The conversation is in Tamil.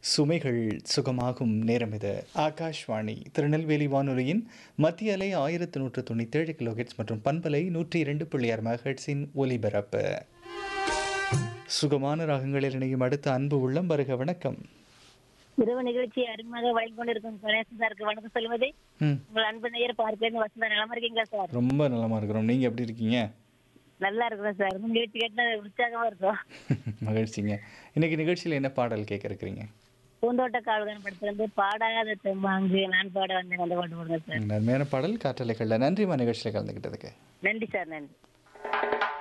சுமைகள் சுகமாகும் நேரம் இது ஆகாஷ்வாணி திருநெல்வேலி வானொலியின் மத்திய அலை ஆயிரத்து நூற்று தொண்ணூற்றேழு கிலோஹெட்ஸ் மற்றும் பண்பலை நூற்றி இரண்டு புள்ளி ஆறு மெகாஹெட்ஸின் ஒலிபரப்பு சுகமான ராகங்களில் இணையும் அடுத்த அன்பு உள்ளம் வருக வணக்கம் இரவு நிகழ்ச்சியை அருமையாக வழங்கி கொண்டிருக்கும் கணேசன் சாருக்கு வணக்கம் சொல்வது ம் உங்கள் அன்பு நேயர் பார்ப்பேன் வசந்தா நலமா இருக்கீங்களா சார் ரொம்ப நலமா இருக்கிறோம் நீங்கள் எப்படி இருக்கீங்க நல்லா இருக்கிறோம் சார் உங்க நிகழ்ச்சி கேட்டா உற்சாகமா இருக்கும் மகிழ்ச்சிங்க இன்னைக்கு நிகழ்ச்சியில் என்ன பாடல் கேட்க இருக்கிறீங்க பூந்தோட்ட காவல்கன் படத்துல இருந்து பாடாத தெம்மாங்கு நான் பாட வந்தேன் அந்த பாட்டு போடுங்க சார் நன்மையான பாடல் காற்றலைகளில் நன்றிமா நிகழ்ச்சியில் கலந்துக்கிட்டதுக்கு நன்றி சார் நன்றி